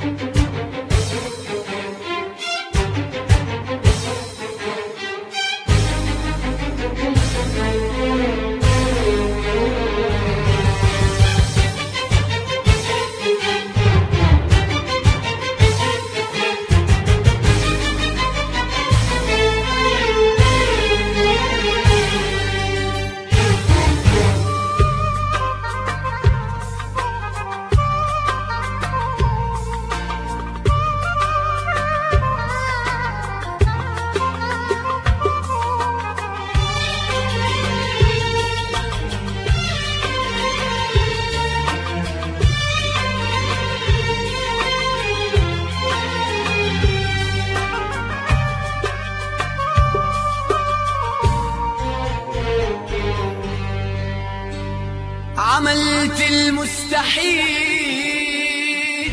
عملت المستحيل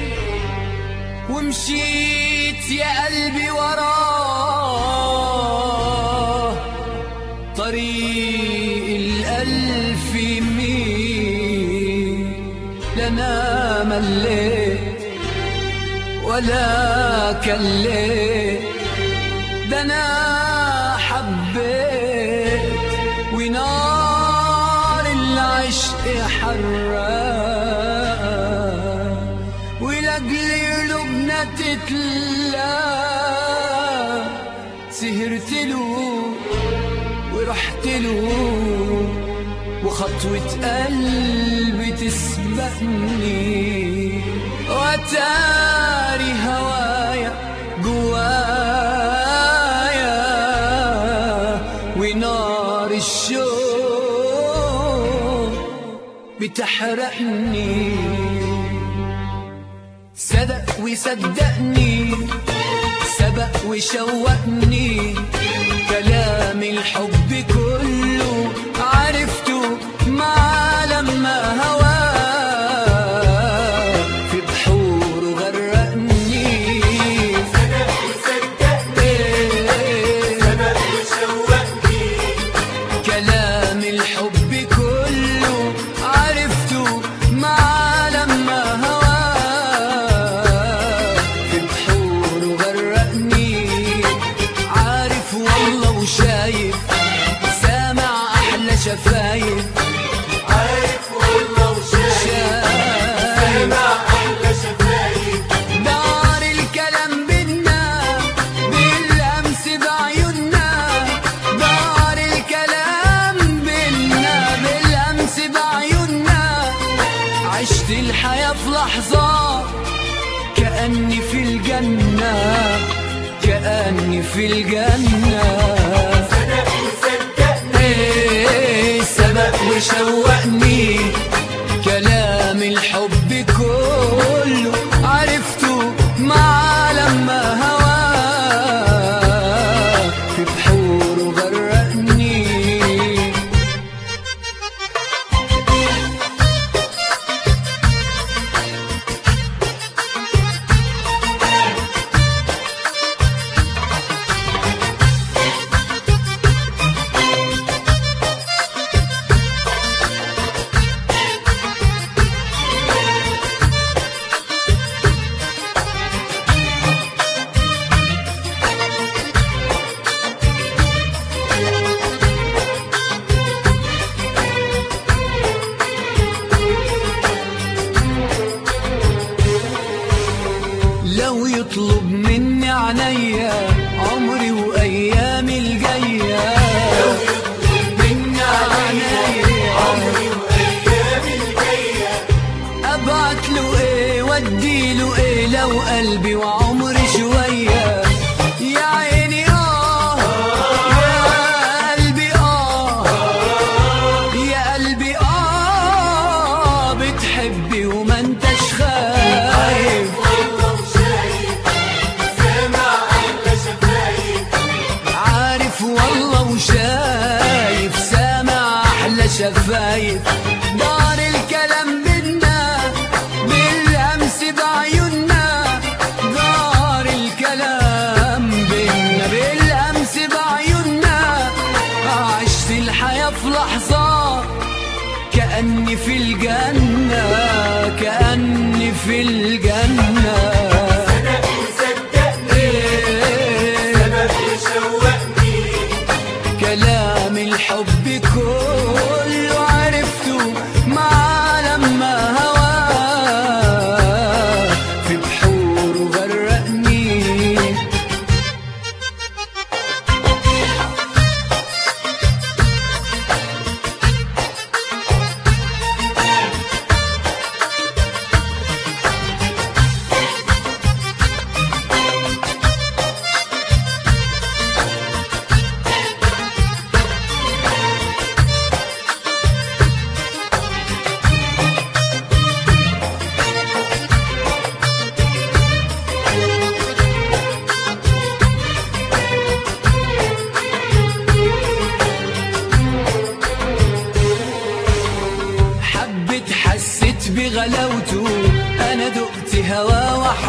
ومشيت يا قلبي وراه طريق الألف ميل لنا مليت ولا كليت ده أنا حبيت ونار العشق حرام ولأجل قلوبنا تتلا سهرت له ورحت له وخطوة قلبي تسبقني وتاري هوايا جوايا ونار الشوق بتحرقني صدق وصدقني سبق وشوقني كلام الحب كله عرفته مع لما هواه في بحوره غرقني سبق وصدقني سبق وشوقني كلام الحب كله عرفته مع لما هواه في بحوره غرقني عارف والله وشايف سامع احلى شفايف عارف والله وشايف سامع أحلى شفايف دار الكلام بينا بالامس بعيوننا دار الكلام بينا بالامس بعيوننا عشت الحياة في لحظة كأني في الجنة كأني في الجنة سبق وصدقني إيه سبق وشوقني كلام الحب كله عرفته مع لما هواه في بحوره غرقني لو يطلب مني عينيا عمري وايامي الجايه مني عينيا عمري وأيامي الجاية ابعت له ايه وادي له ايه لو قلبي وعمري شويه يا عيني اه يا قلبي اه يا قلبي اه بتحبي وما انتش خايف والله وشايف سامع أحلى شفايف عارف والله وشايف سامع احلى شفايف دار الكلام بينا بالامس بعيوننا دار الكلام بينا بالامس بعيوننا عشت الحياة في لحظة كأني في الجنة كأني في الجنة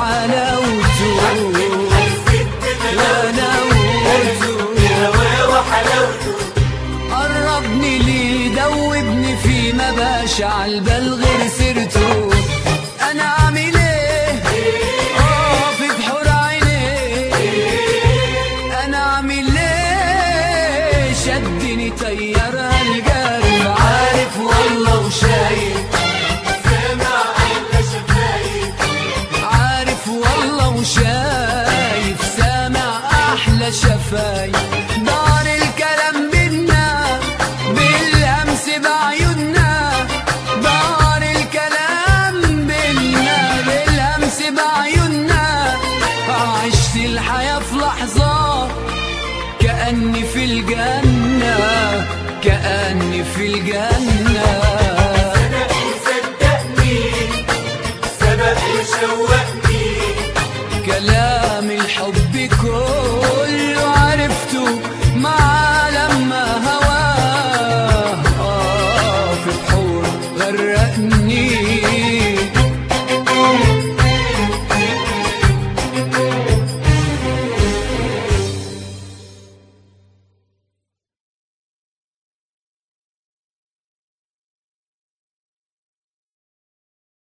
وحلاوته حسيت بغلاوته الهوى وحلاوته قربني ليه دوبني فيه ما باش عالبال غير سيرته انا عامل ايه اه في بحور عينيه انا عامل ايه شدني طيارها الجري عارف والله وشايف سامع أحلى شفايف عارف والله وشايف سامع احلى شفايف دار الكلام بينا بالامس بعيوننا دار الكلام بينا بالامس بعيوننا عشت الحياه في لحظه كاني في الجنه كاني في الجنه صدق وصدقني سبق وشوقني